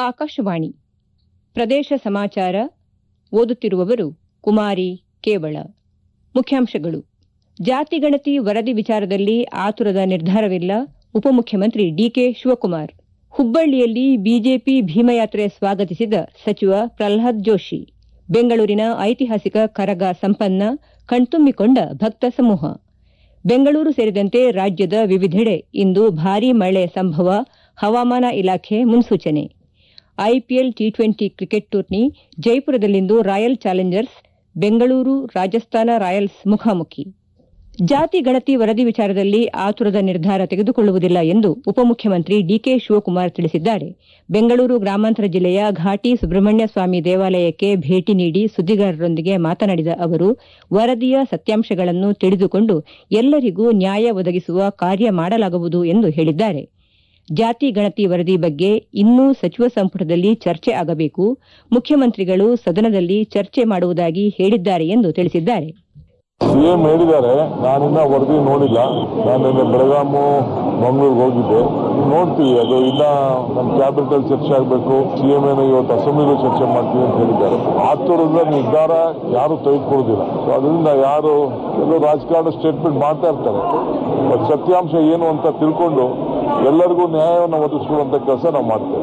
ಆಕಾಶವಾಣಿ ಪ್ರದೇಶ ಸಮಾಚಾರ ಓದುತ್ತಿರುವವರು ಕುಮಾರಿ ಕೇವಳ ಮುಖ್ಯಾಂಶಗಳು ಜಾತಿಗಣತಿ ವರದಿ ವಿಚಾರದಲ್ಲಿ ಆತುರದ ನಿರ್ಧಾರವಿಲ್ಲ ಉಪಮುಖ್ಯಮಂತ್ರಿ ಡಿಕೆ ಶಿವಕುಮಾರ್ ಹುಬ್ಬಳ್ಳಿಯಲ್ಲಿ ಬಿಜೆಪಿ ಭೀಮಯಾತ್ರೆ ಸ್ವಾಗತಿಸಿದ ಸಚಿವ ಪ್ರಲ್ಹಾದ್ ಜೋಶಿ ಬೆಂಗಳೂರಿನ ಐತಿಹಾಸಿಕ ಕರಗ ಸಂಪನ್ನ ಕಣ್ತುಂಬಿಕೊಂಡ ಭಕ್ತ ಸಮೂಹ ಬೆಂಗಳೂರು ಸೇರಿದಂತೆ ರಾಜ್ಯದ ವಿವಿಧೆಡೆ ಇಂದು ಭಾರೀ ಮಳೆ ಸಂಭವ ಹವಾಮಾನ ಇಲಾಖೆ ಮುನ್ಸೂಚನೆ IPL T twenty cricket tourney ಜೈಪುರದಲ್ಲಿಂದು Royal Challengers Bengaluru Rajasthan Royals ಮುಖಾಮುಖಿ ಜಾತಿ ಗಣತಿ ವರದಿ ವಿಚಾರದಲ್ಲಿ ಆತುರದ ನಿರ್ಧಾರ ತೆಗೆದುಕೊಳ್ಳುವುದಿಲ್ಲ ಎಂದು ಉಪಮುಖ್ಯಮಂತ್ರಿ ಡಿಕೆ ಶಿವಕುಮಾರ್ ತಿಳಿಸಿದ್ದಾರೆ ಬೆಂಗಳೂರು ಗ್ರಾಮಾಂತರ ಜಿಲ್ಲೆಯ ಘಾಟಿ ಸುಬ್ರಹ್ಮಣ್ಯ ಸ್ವಾಮಿ ದೇವಾಲಯಕ್ಕೆ ಭೇಟಿ ನೀಡಿ ಸುದ್ದಿಗಾರರೊಂದಿಗೆ ಮಾತನಾಡಿದ ಅವರು ವರದಿಯ ಸತ್ಯಾಂಶಗಳನ್ನು ತಿಳಿದುಕೊಂಡು ಎಲ್ಲರಿಗೂ ನ್ಯಾಯ ಒದಗಿಸುವ ಕಾರ್ಯ ಮಾಡಲಾಗುವುದು ಎಂದು ಹೇಳಿದ್ದಾರೆ ಜಾತಿ ಗಣತಿ ವರದಿ ಬಗ್ಗೆ ಇನ್ನೂ ಸಚಿವ ಸಂಪುಟದಲ್ಲಿ ಚರ್ಚೆ ಆಗಬೇಕು ಮುಖ್ಯಮಂತ್ರಿಗಳು ಸದನದಲ್ಲಿ ಚರ್ಚೆ ಮಾಡುವುದಾಗಿ ಹೇಳಿದ್ದಾರೆ ಎಂದು ತಿಳಿಸಿದ್ದಾರೆ ಸಿಎಂ ಹೇಳಿದ್ದಾರೆ ನಾನಿನ್ನ ವರದಿ ನೋಡಿಲ್ಲ ನಾನು ನಿನ್ನೆ ಬೆಳಗಾಮು ಮಂಗಳೂರಿಗೆ ಹೋಗಿದ್ದೆ ನೋಡ್ತೀವಿ ಅದು ಇಲ್ಲ ನಮ್ಮ ಕ್ಯಾಬಿನೆಟ್ ಅಲ್ಲಿ ಚರ್ಚೆ ಆಗಬೇಕು ಸಿಎಂ ಏನೋ ಇವತ್ತು ಅಸೆಂಬ್ಲಿಗೂ ಚರ್ಚೆ ಮಾಡ್ತೀವಿ ಅಂತ ಹೇಳಿದ್ದಾರೆ ಆತುರದ ನಿರ್ಧಾರ ಯಾರು ತೆಗೆದುಕೊಳ್ಳೋದಿಲ್ಲ ಸೊ ಅದರಿಂದ ಯಾರು ಕೆಲವು ರಾಜಕಾರಣ ಸ್ಟೇಟ್ಮೆಂಟ್ ಮಾಡ್ತಾ ಇರ್ತಾರೆ ಬಟ್ ಸತ್ಯಾಂಶ ಏನು ಅಂತ ತಿಳ್ಕೊಂಡು ಎಲ್ಲರಿಗೂ ನ್ಯಾಯವನ್ನು ಒದಗಿಸುವಂತ ಕೆಲಸ ನಾವು ಮಾಡ್ತೇವೆ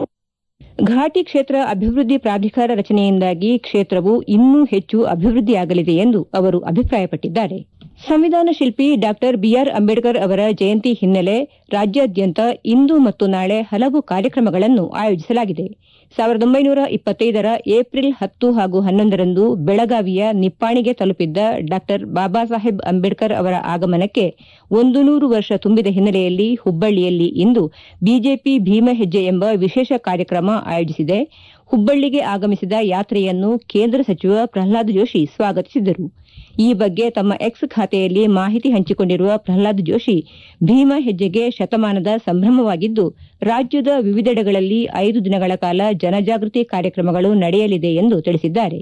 ಘಾಟಿ ಕ್ಷೇತ್ರ ಅಭಿವೃದ್ಧಿ ಪ್ರಾಧಿಕಾರ ರಚನೆಯಿಂದಾಗಿ ಕ್ಷೇತ್ರವು ಇನ್ನೂ ಹೆಚ್ಚು ಅಭಿವೃದ್ಧಿಯಾಗಲಿದೆ ಎಂದು ಅವರು ಅಭಿಪ್ರಾಯಪಟ್ಟಿದ್ದಾರೆ ಸಂವಿಧಾನ ಶಿಲ್ಪಿ ಡಾ ಬಿಆರ್ ಅಂಬೇಡ್ಕರ್ ಅವರ ಜಯಂತಿ ಹಿನ್ನೆಲೆ ರಾಜ್ಯಾದ್ಯಂತ ಇಂದು ಮತ್ತು ನಾಳೆ ಹಲವು ಕಾರ್ಯಕ್ರಮಗಳನ್ನು ಆಯೋಜಿಸಲಾಗಿದೆ ಸಾವಿರದ ಒಂಬೈನೂರ ಇಪ್ಪತ್ತೈದರ ಏಪ್ರಿಲ್ ಹತ್ತು ಹಾಗೂ ಹನ್ನೊಂದರಂದು ಬೆಳಗಾವಿಯ ನಿಪ್ಪಾಣಿಗೆ ತಲುಪಿದ್ದ ಡಾ ಬಾಬಾ ಸಾಹೇಬ್ ಅಂಬೇಡ್ಕರ್ ಅವರ ಆಗಮನಕ್ಕೆ ಒಂದು ನೂರು ವರ್ಷ ತುಂಬಿದ ಹಿನ್ನೆಲೆಯಲ್ಲಿ ಹುಬ್ಬಳ್ಳಿಯಲ್ಲಿ ಇಂದು ಬಿಜೆಪಿ ಭೀಮ ಹೆಜ್ಜೆ ಎಂಬ ವಿಶೇಷ ಕಾರ್ಯಕ್ರಮ ಆಯೋಜಿಸಿದೆ ಹುಬ್ಬಳ್ಳಿಗೆ ಆಗಮಿಸಿದ ಯಾತ್ರೆಯನ್ನು ಕೇಂದ್ರ ಸಚಿವ ಪ್ರಹ್ಲಾದ್ ಜೋಶಿ ಸ್ವಾಗತಿಸಿದರು ಈ ಬಗ್ಗೆ ತಮ್ಮ ಎಕ್ಸ್ ಖಾತೆಯಲ್ಲಿ ಮಾಹಿತಿ ಹಂಚಿಕೊಂಡಿರುವ ಪ್ರಹ್ಲಾದ್ ಜೋಶಿ ಭೀಮ ಹೆಜ್ಜೆಗೆ ಶತಮಾನದ ಸಂಭ್ರಮವಾಗಿದ್ದು ರಾಜ್ಯದ ವಿವಿಧೆಡೆಗಳಲ್ಲಿ ಐದು ದಿನಗಳ ಕಾಲ ಜನಜಾಗೃತಿ ಕಾರ್ಯಕ್ರಮಗಳು ನಡೆಯಲಿದೆ ಎಂದು ತಿಳಿಸಿದ್ದಾರೆ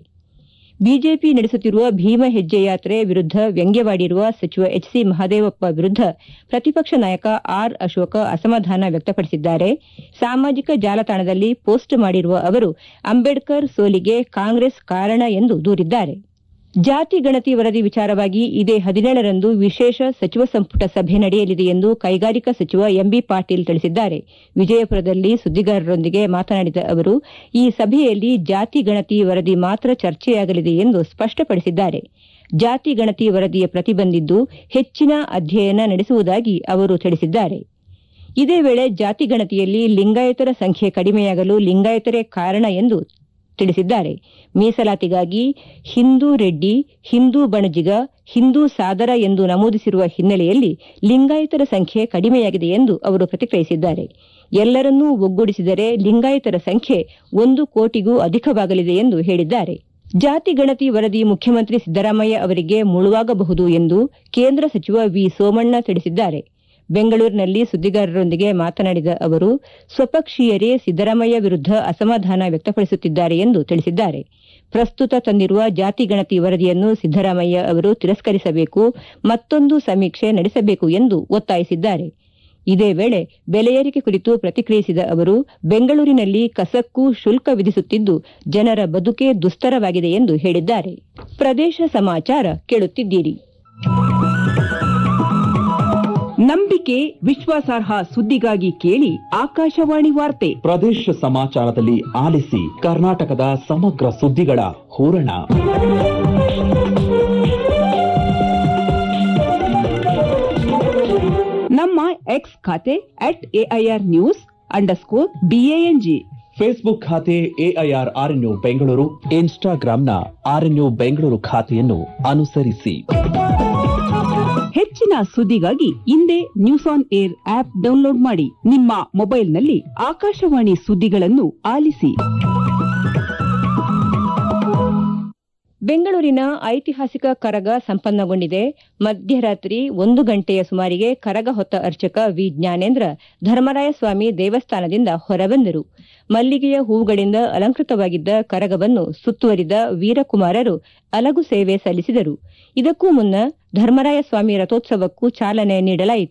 ಬಿಜೆಪಿ ನಡೆಸುತ್ತಿರುವ ಭೀಮ ಹೆಜ್ಜೆ ಯಾತ್ರೆ ವಿರುದ್ಧ ವ್ಯಂಗ್ಯವಾಡಿರುವ ಸಚಿವ ಎಚ್ ಸಿ ಮಹದೇವಪ್ಪ ವಿರುದ್ಧ ಪ್ರತಿಪಕ್ಷ ನಾಯಕ ಆರ್ ಅಶೋಕ ಅಸಮಾಧಾನ ವ್ಯಕ್ತಪಡಿಸಿದ್ದಾರೆ ಸಾಮಾಜಿಕ ಜಾಲತಾಣದಲ್ಲಿ ಪೋಸ್ಟ್ ಮಾಡಿರುವ ಅವರು ಅಂಬೇಡ್ಕರ್ ಸೋಲಿಗೆ ಕಾಂಗ್ರೆಸ್ ಕಾರಣ ಎಂದು ದೂರಿದ್ದಾರೆ ಜಾತಿ ಗಣತಿ ವರದಿ ವಿಚಾರವಾಗಿ ಇದೇ ಹದಿನೇಳರಂದು ವಿಶೇಷ ಸಚಿವ ಸಂಪುಟ ಸಭೆ ನಡೆಯಲಿದೆ ಎಂದು ಕೈಗಾರಿಕಾ ಸಚಿವ ಎಂಬಿ ಪಾಟೀಲ್ ತಿಳಿಸಿದ್ದಾರೆ ವಿಜಯಪುರದಲ್ಲಿ ಸುದ್ದಿಗಾರರೊಂದಿಗೆ ಮಾತನಾಡಿದ ಅವರು ಈ ಸಭೆಯಲ್ಲಿ ಜಾತಿ ಗಣತಿ ವರದಿ ಮಾತ್ರ ಚರ್ಚೆಯಾಗಲಿದೆ ಎಂದು ಸ್ಪಷ್ಟಪಡಿಸಿದ್ದಾರೆ ಜಾತಿ ಗಣತಿ ವರದಿಯ ಪ್ರತಿ ಬಂದಿದ್ದು ಹೆಚ್ಚಿನ ಅಧ್ಯಯನ ನಡೆಸುವುದಾಗಿ ಅವರು ತಿಳಿಸಿದ್ದಾರೆ ಇದೇ ವೇಳೆ ಜಾತಿ ಗಣತಿಯಲ್ಲಿ ಲಿಂಗಾಯತರ ಸಂಖ್ಯೆ ಕಡಿಮೆಯಾಗಲು ಲಿಂಗಾಯತರೇ ಕಾರಣ ಎಂದು ತಿಳಿಸಿದ್ದಾರೆ ಮೀಸಲಾತಿಗಾಗಿ ಹಿಂದೂ ರೆಡ್ಡಿ ಹಿಂದೂ ಬಣಜಿಗ ಹಿಂದೂ ಸಾದರ ಎಂದು ನಮೂದಿಸಿರುವ ಹಿನ್ನೆಲೆಯಲ್ಲಿ ಲಿಂಗಾಯತರ ಸಂಖ್ಯೆ ಕಡಿಮೆಯಾಗಿದೆ ಎಂದು ಅವರು ಪ್ರತಿಕ್ರಿಯಿಸಿದ್ದಾರೆ ಎಲ್ಲರನ್ನೂ ಒಗ್ಗೂಡಿಸಿದರೆ ಲಿಂಗಾಯತರ ಸಂಖ್ಯೆ ಒಂದು ಕೋಟಿಗೂ ಅಧಿಕವಾಗಲಿದೆ ಎಂದು ಹೇಳಿದ್ದಾರೆ ಜಾತಿ ಗಣತಿ ವರದಿ ಮುಖ್ಯಮಂತ್ರಿ ಸಿದ್ದರಾಮಯ್ಯ ಅವರಿಗೆ ಮುಳುವಾಗಬಹುದು ಎಂದು ಕೇಂದ್ರ ಸಚಿವ ವಿ ಸೋಮಣ್ಣ ತಿಳಿಸಿದ್ದಾರೆ ಬೆಂಗಳೂರಿನಲ್ಲಿ ಸುದ್ದಿಗಾರರೊಂದಿಗೆ ಮಾತನಾಡಿದ ಅವರು ಸ್ವಪಕ್ಷೀಯರೇ ಸಿದ್ದರಾಮಯ್ಯ ವಿರುದ್ಧ ಅಸಮಾಧಾನ ವ್ಯಕ್ತಪಡಿಸುತ್ತಿದ್ದಾರೆ ಎಂದು ತಿಳಿಸಿದ್ದಾರೆ ಪ್ರಸ್ತುತ ತಂದಿರುವ ಜಾತಿ ಗಣತಿ ವರದಿಯನ್ನು ಸಿದ್ದರಾಮಯ್ಯ ಅವರು ತಿರಸ್ಕರಿಸಬೇಕು ಮತ್ತೊಂದು ಸಮೀಕ್ಷೆ ನಡೆಸಬೇಕು ಎಂದು ಒತ್ತಾಯಿಸಿದ್ದಾರೆ ಇದೇ ವೇಳೆ ಬೆಲೆ ಏರಿಕೆ ಕುರಿತು ಪ್ರತಿಕ್ರಿಯಿಸಿದ ಅವರು ಬೆಂಗಳೂರಿನಲ್ಲಿ ಕಸಕ್ಕೂ ಶುಲ್ಕ ವಿಧಿಸುತ್ತಿದ್ದು ಜನರ ಬದುಕೇ ದುಸ್ತರವಾಗಿದೆ ಎಂದು ಹೇಳಿದ್ದಾರೆ ಪ್ರದೇಶ ಸಮಾಚಾರ ಕೇಳುತ್ತಿದ್ದೀರಿ ನಂಬಿಕೆ ವಿಶ್ವಾಸಾರ್ಹ ಸುದ್ದಿಗಾಗಿ ಕೇಳಿ ಆಕಾಶವಾಣಿ ವಾರ್ತೆ ಪ್ರದೇಶ ಸಮಾಚಾರದಲ್ಲಿ ಆಲಿಸಿ ಕರ್ನಾಟಕದ ಸಮಗ್ರ ಸುದ್ದಿಗಳ ಹೂರಣ ನಮ್ಮ ಎಕ್ಸ್ ಖಾತೆ at AIR news underscore B A N G Facebook ಖಾತೆ ಎಐಆರ್ ಆರ್ಎನ್ಯು ಬೆಂಗಳೂರು ಇನ್ಸ್ಟಾಗ್ರಾಂನ ಆರ್ಎನ್ಯು ಬೆಂಗಳೂರು ಖಾತೆಯನ್ನು ಅನುಸರಿಸಿ ಹೆಚ್ಚಿನ ಸುದ್ದಿಗಾಗಿ ಹಿಂದೆ news on air app download ಮಾಡಿ ನಿಮ್ಮ ಮೊಬೈಲ್ನಲ್ಲಿ ಆಕಾಶವಾಣಿ ಸುದ್ದಿಗಳನ್ನು ಆಲಿಸಿ ಬೆಂಗಳೂರಿನ ಐತಿಹಾಸಿಕ ಕರಗ ಸಂಪನ್ನಗೊಂಡಿದೆ ಮಧ್ಯರಾತ್ರಿ ಒಂದು ಗಂಟೆಯ ಸುಮಾರಿಗೆ ಕರಗ ಹೊತ್ತ ಅರ್ಚಕ ವಿ ಜ್ಞಾನೇಂದ್ರ ಧರ್ಮರಾಯಸ್ವಾಮಿ ದೇವಸ್ಥಾನದಿಂದ ಹೊರಬಂದರು ಮಲ್ಲಿಗೆಯ ಹೂವುಗಳಿಂದ ಅಲಂಕೃತವಾಗಿದ್ದ ಕರಗವನ್ನು ಸುತ್ತುವರಿದ ವೀರಕುಮಾರರು ಅಲಗು ಸೇವೆ ಸಲ್ಲಿಸಿದರು ಇದಕ್ಕೂ ಮುನ್ನ ಧರ್ಮರಾಯಸ್ವಾಮಿ ರಥೋತ್ಸವಕ್ಕೂ ಚಾಲನೆ ನೀಡಲಾಯಿತು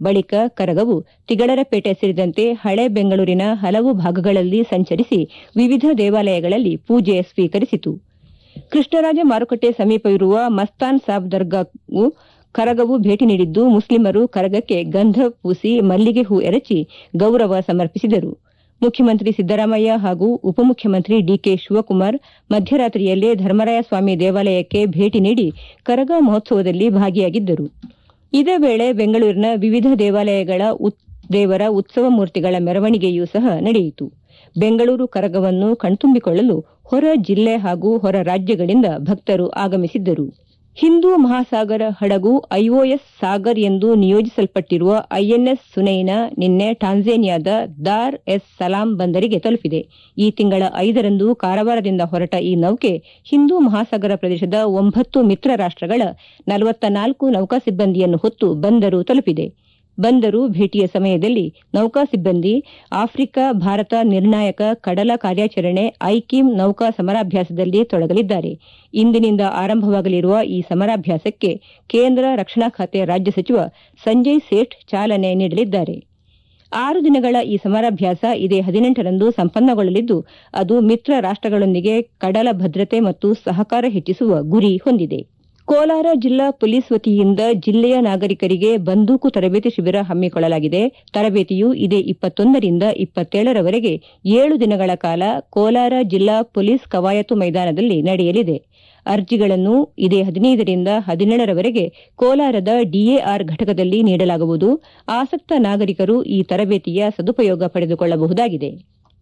ಬಳಿಕ ಕರಗವು ತಿಗಳರಪೇಟೆ ಸೇರಿದಂತೆ ಹಳೆ ಬೆಂಗಳೂರಿನ ಹಲವು ಭಾಗಗಳಲ್ಲಿ ಸಂಚರಿಸಿ ವಿವಿಧ ದೇವಾಲಯಗಳಲ್ಲಿ ಪೂಜೆ ಸ್ವೀಕರಿಸಿತು ಕೃಷ್ಣರಾಜ ಮಾರುಕಟ್ಟೆ ಸಮೀಪವಿರುವ ಮಸ್ತಾನ್ ಸಾಬ್ ದರ್ಗಾವು ಕರಗವು ಭೇಟಿ ನೀಡಿದ್ದು ಮುಸ್ಲಿಮರು ಕರಗಕ್ಕೆ ಗಂಧ ಪೂಸಿ ಮಲ್ಲಿಗೆ ಹೂ ಎರಚಿ ಗೌರವ ಸಮರ್ಪಿಸಿದರು ಮುಖ್ಯಮಂತ್ರಿ ಸಿದ್ದರಾಮಯ್ಯ ಹಾಗೂ ಉಪಮುಖ್ಯಮಂತ್ರಿ ಡಿಕೆ ಶಿವಕುಮಾರ್ ಮಧ್ಯರಾತ್ರಿಯಲ್ಲೇ ಧರ್ಮರಾಯ ಸ್ವಾಮಿ ದೇವಾಲಯಕ್ಕೆ ಭೇಟಿ ನೀಡಿ ಕರಗ ಮಹೋತ್ಸವದಲ್ಲಿ ಭಾಗಿಯಾಗಿದ್ದರು ಇದೇ ವೇಳೆ ಬೆಂಗಳೂರಿನ ವಿವಿಧ ದೇವಾಲಯಗಳ ದೇವರ ಉತ್ಸವ ಮೂರ್ತಿಗಳ ಮೆರವಣಿಗೆಯೂ ಸಹ ನಡೆಯಿತು ಬೆಂಗಳೂರು ಕರಗವನ್ನು ಕಣ್ತುಂಬಿಕೊಳ್ಳಲು ಹೊರ ಜಿಲ್ಲೆ ಹಾಗೂ ಹೊರ ರಾಜ್ಯಗಳಿಂದ ಭಕ್ತರು ಆಗಮಿಸಿದ್ದರು ಹಿಂದೂ ಮಹಾಸಾಗರ ಹಡಗು ಐಒಎಸ್ ಸಾಗರ್ ಎಂದು ನಿಯೋಜಿಸಲ್ಪಟ್ಟಿರುವ ಐಎನ್ಎಸ್ ಸುನೈನಾ ನಿನ್ನೆ ಟಾನ್ಜೇನಿಯಾದ ದಾರ್ ಎಸ್ ಸಲಾಂ ಬಂದರಿಗೆ ತಲುಪಿದೆ ಈ ತಿಂಗಳ ಐದರಂದು ಕಾರವಾರದಿಂದ ಹೊರಟ ಈ ನೌಕೆ ಹಿಂದೂ ಮಹಾಸಾಗರ ಪ್ರದೇಶದ ಒಂಬತ್ತು ಮಿತ್ರ ರಾಷ್ಟಗಳ ನಲವತ್ತ ನಾಲ್ಕು ನೌಕಾ ಸಿಬ್ಬಂದಿಯನ್ನು ಹೊತ್ತು ಬಂದರು ತಲುಪಿದೆ ಬಂದರು ಭೇಟಿಯ ಸಮಯದಲ್ಲಿ ನೌಕಾ ಸಿಬ್ಬಂದಿ ಆಫ್ರಿಕಾ ಭಾರತ ನಿರ್ಣಾಯಕ ಕಡಲ ಕಾರ್ಯಾಚರಣೆ ಐಕಿಮ್ ನೌಕಾ ಸಮರಾಭ್ಯಾಸದಲ್ಲಿ ತೊಡಗಲಿದ್ದಾರೆ ಇಂದಿನಿಂದ ಆರಂಭವಾಗಲಿರುವ ಈ ಸಮರಾಭ್ಯಾಸಕ್ಕೆ ಕೇಂದ್ರ ರಕ್ಷಣಾ ಖಾತೆ ರಾಜ್ಯ ಸಚಿವ ಸಂಜಯ್ ಸೇಠ್ ಚಾಲನೆ ನೀಡಲಿದ್ದಾರೆ ಆರು ದಿನಗಳ ಈ ಸಮರಾಭ್ಯಾಸ ಇದೇ ಹದಿನೆಂಟರಂದು ಸಂಪನ್ನಗೊಳ್ಳಲಿದ್ದು ಅದು ಮಿತ್ರ ರಾಷ್ಟಗಳೊಂದಿಗೆ ಕಡಲ ಭದ್ರತೆ ಮತ್ತು ಸಹಕಾರ ಹೆಚ್ಚಿಸುವ ಗುರಿ ಹೊಂದಿದೆ ಕೋಲಾರ ಜಿಲ್ಲಾ ಪೊಲೀಸ್ ವತಿಯಿಂದ ಜಿಲ್ಲೆಯ ನಾಗರಿಕರಿಗೆ ಬಂದೂಕು ತರಬೇತಿ ಶಿಬಿರ ಹಮ್ಮಿಕೊಳ್ಳಲಾಗಿದೆ ತರಬೇತಿಯು ಇದೇ ಇಪ್ಪತ್ತೊಂದರಿಂದ ಇಪ್ಪತ್ತೇಳರವರೆಗೆ ಏಳು ದಿನಗಳ ಕಾಲ ಕೋಲಾರ ಜಿಲ್ಲಾ ಪೊಲೀಸ್ ಕವಾಯತು ಮೈದಾನದಲ್ಲಿ ನಡೆಯಲಿದೆ ಅರ್ಜಿಗಳನ್ನು ಇದೇ ಹದಿನೈದರಿಂದ ಹದಿನೇಳರವರೆಗೆ ಕೋಲಾರದ ಡಿಎಆರ್ ಘಟಕದಲ್ಲಿ ನೀಡಲಾಗುವುದು ಆಸಕ್ತ ನಾಗರಿಕರು ಈ ತರಬೇತಿಯ ಸದುಪಯೋಗ ಪಡೆದುಕೊಳ್ಳಬಹುದಾಗಿದೆ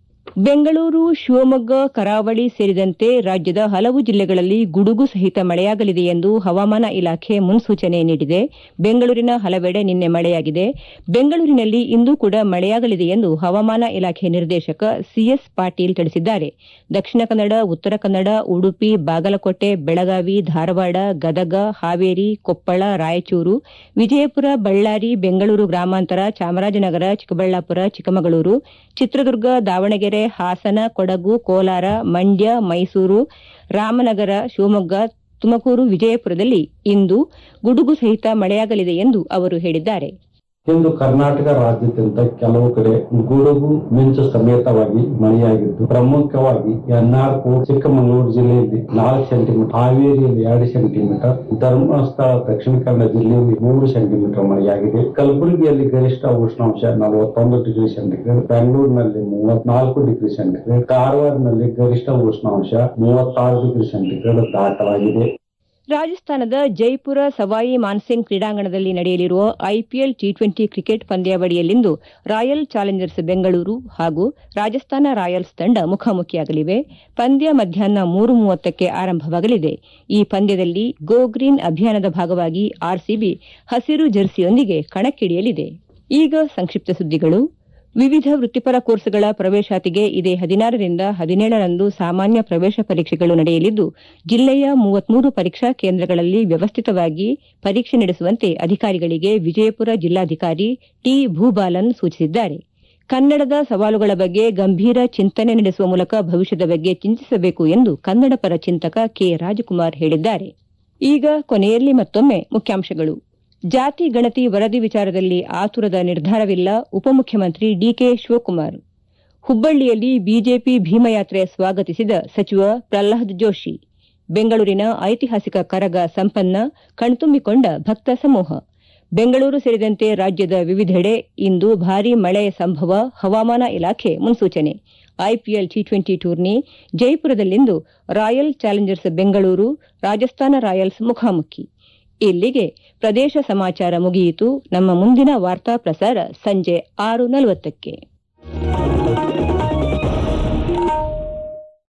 ಬೆಂಗಳೂರು ಶಿವಮೊಗ್ಗ ಕರಾವಳಿ ಸೇರಿದಂತೆ ರಾಜ್ಯದ ಹಲವು ಜಿಲ್ಲೆಗಳಲ್ಲಿ ಗುಡುಗು ಸಹಿತ ಮಳೆಯಾಗಲಿದೆ ಎಂದು ಹವಾಮಾನ ಇಲಾಖೆ ಮುನ್ಸೂಚನೆ ನೀಡಿದೆ ಬೆಂಗಳೂರಿನ ಹಲವೆಡೆ ನಿನ್ನೆ ಮಳೆಯಾಗಿದೆ ಬೆಂಗಳೂರಿನಲ್ಲಿ ಇಂದು ಕೂಡ ಮಳೆಯಾಗಲಿದೆ ಎಂದು ಹವಾಮಾನ ಇಲಾಖೆ ನಿರ್ದೇಶಕ ಸಿಎಸ್ ಪಾಟೀಲ್ ತಿಳಿಸಿದ್ದಾರೆ ದಕ್ಷಿಣ ಕನ್ನಡ ಉತ್ತರ ಕನ್ನಡ ಉಡುಪಿ ಬಾಗಲಕೋಟೆ ಬೆಳಗಾವಿ ಧಾರವಾಡ ಗದಗ ಹಾವೇರಿ ಕೊಪ್ಪಳ ರಾಯಚೂರು ವಿಜಯಪುರ ಬಳ್ಳಾರಿ ಬೆಂಗಳೂರು ಗ್ರಾಮಾಂತರ ಚಾಮರಾಜನಗರ ಚಿಕ್ಕಬಳ್ಳಾಪುರ ಚಿಕ್ಕಮಗಳೂರು ಚಿತ್ರದುರ್ಗ ದಾವಣಗೆರೆ ಹಾಸನ ಕೊಡಗು ಕೋಲಾರ ಮಂಡ್ಯ ಮೈಸೂರು ರಾಮನಗರ ಶಿವಮೊಗ್ಗ ತುಮಕೂರು ವಿಜಯಪುರದಲ್ಲಿ ಇಂದು ಗುಡುಗು ಸಹಿತ ಮಳೆಯಾಗಲಿದೆ ಎಂದು ಅವರು ಹೇಳಿದ್ದಾರೆ ಇಂದು ಕರ್ನಾಟಕ ರಾಜ್ಯಾದ್ಯಂತ ಕೆಲವು ಕಡೆ ಗುಡುಗು ಮಿಂಚು ಸಮೇತವಾಗಿ ಮಳೆಯಾಗಿದ್ದು ಪ್ರಮುಖವಾಗಿ ಎನ್ನಾರ್ಪು ಚಿಕ್ಕಮಗಳೂರು ಜಿಲ್ಲೆಯಲ್ಲಿ ನಾಲ್ಕು ಸೆಂಟಿಮೀಟರ್ ಹಾವೇರಿಯಲ್ಲಿ ಎರಡು ಸೆಂಟಿಮೀಟರ್ ಧರ್ಮಸ್ಥಳ ದಕ್ಷಿಣ ಕನ್ನಡ ಜಿಲ್ಲೆಯಲ್ಲಿ ಮೂರು ಸೆಂಟಿಮೀಟರ್ ಮಳೆಯಾಗಿದೆ ಕಲಬುರಗಿಯಲ್ಲಿ ಗರಿಷ್ಠ ಉಷ್ಣಾಂಶ ನಲವತ್ತೊಂದು ಡಿಗ್ರಿ ಸೆಂಟಿಗ್ರೇಡ್ ಬೆಂಗಳೂರಿನಲ್ಲಿ ಮೂವತ್ನಾಲ್ಕು ಡಿಗ್ರಿ ಸೆಂಟಿಗ್ರೇಡ್ ಕಾರವಾರದಲ್ಲಿ ಗರಿಷ್ಠ ಉಷ್ಣಾಂಶ ಮೂವತ್ತಾರು ಡಿಗ್ರಿ ಸೆಂಟಿಗ್ರೇಡ್ ದಾಖಲಾಗಿದೆ ರಾಜಸ್ಥಾನದ ಜೈಪುರ ಸವಾಯಿ ಮಾನ್ಸಿಂಗ್ ಕ್ರೀಡಾಂಗಣದಲ್ಲಿ ನಡೆಯಲಿರುವ ಐಪಿಎಲ್ ಟಿ ಟ್ವೆಂಟಿ ಕ್ರಿಕೆಟ್ ಪಂದ್ಯಾವಳಿಯಲ್ಲಿಂದು ರಾಯಲ್ ಚಾಲೆಂಜರ್ಸ್ ಬೆಂಗಳೂರು ಹಾಗೂ ರಾಜಸ್ಥಾನ ರಾಯಲ್ಸ್ ತಂಡ ಮುಖಾಮುಖಿಯಾಗಲಿವೆ ಪಂದ್ಯ ಮಧ್ಯಾಹ್ನ ಮೂರು ಮೂವತ್ತಕ್ಕೆ ಆರಂಭವಾಗಲಿದೆ ಈ ಪಂದ್ಯದಲ್ಲಿ ಗೋ ಗ್ರೀನ್ ಅಭಿಯಾನದ ಭಾಗವಾಗಿ ಆರ್ಸಿಬಿ ಹಸಿರು ಜರ್ಸಿಯೊಂದಿಗೆ ಕಣಕ್ಕಿಳಿಯಲಿದೆ ಈಗ ಸಂಕ್ಷಿಪ್ತ ಸುದ್ದಿಗಳು ವಿವಿಧ ವೃತ್ತಿಪರ ಕೋರ್ಸ್ಗಳ ಪ್ರವೇಶಾತಿಗೆ ಇದೇ ಹದಿನಾರರಿಂದ ಹದಿನೇಳರಂದು ಸಾಮಾನ್ಯ ಪ್ರವೇಶ ಪರೀಕ್ಷೆಗಳು ನಡೆಯಲಿದ್ದು ಜಿಲ್ಲೆಯ ಮೂವತ್ಮೂರು ಪರೀಕ್ಷಾ ಕೇಂದ್ರಗಳಲ್ಲಿ ವ್ಯವಸ್ಥಿತವಾಗಿ ಪರೀಕ್ಷೆ ನಡೆಸುವಂತೆ ಅಧಿಕಾರಿಗಳಿಗೆ ವಿಜಯಪುರ ಜಿಲ್ಲಾಧಿಕಾರಿ ಟಿ ಭೂಬಾಲನ್ ಸೂಚಿಸಿದ್ದಾರೆ ಕನ್ನಡದ ಸವಾಲುಗಳ ಬಗ್ಗೆ ಗಂಭೀರ ಚಿಂತನೆ ನಡೆಸುವ ಮೂಲಕ ಭವಿಷ್ಯದ ಬಗ್ಗೆ ಚಿಂತಿಸಬೇಕು ಎಂದು ಕನ್ನಡ ಪರ ಚಿಂತಕ ಕೆ ರಾಜಕುಮಾರ್ ಹೇಳಿದ್ದಾರೆ ಈಗ ಕೊನೆಯಲ್ಲಿ ಮತ್ತೊಮ್ಮೆ ಮುಖ್ಯಾಂಶಗಳು ಜಾತಿ ಗಣತಿ ವರದಿ ವಿಚಾರದಲ್ಲಿ ಆತುರದ ನಿರ್ಧಾರವಿಲ್ಲ ಉಪಮುಖ್ಯಮಂತ್ರಿ ಡಿಕೆ ಶಿವಕುಮಾರ್ ಹುಬ್ಬಳ್ಳಿಯಲ್ಲಿ ಬಿಜೆಪಿ ಭೀಮಯಾತ್ರೆ ಸ್ವಾಗತಿಸಿದ ಸಚಿವ ಪ್ರಹ್ಲಾದ್ ಜೋಶಿ ಬೆಂಗಳೂರಿನ ಐತಿಹಾಸಿಕ ಕರಗ ಸಂಪನ್ನ ಕಣ್ತುಂಬಿಕೊಂಡ ಭಕ್ತ ಸಮೂಹ ಬೆಂಗಳೂರು ಸೇರಿದಂತೆ ರಾಜ್ಯದ ವಿವಿಧೆಡೆ ಇಂದು ಭಾರೀ ಮಳೆ ಸಂಭವ ಹವಾಮಾನ ಇಲಾಖೆ ಮುನ್ಸೂಚನೆ ಐಪಿಎಲ್ ಟಿ ಟ್ವೆಂಟಿ ಟೂರ್ನಿ ಜೈಪುರದಲ್ಲಿಂದು Royal Challengers Bengaluru Rajasthan Royals ಮುಖಾಮುಖಿ ಇಲ್ಲಿಗೆ ಪ್ರದೇಶ ಸಮಾಚಾರ ಮುಗಿಯಿತು ನಮ್ಮ ಮುಂದಿನ ವಾರ್ತಾ ಪ್ರಸಾರ ಸಂಜೆ ಆರು ನಲವತ್ತಕ್ಕೆ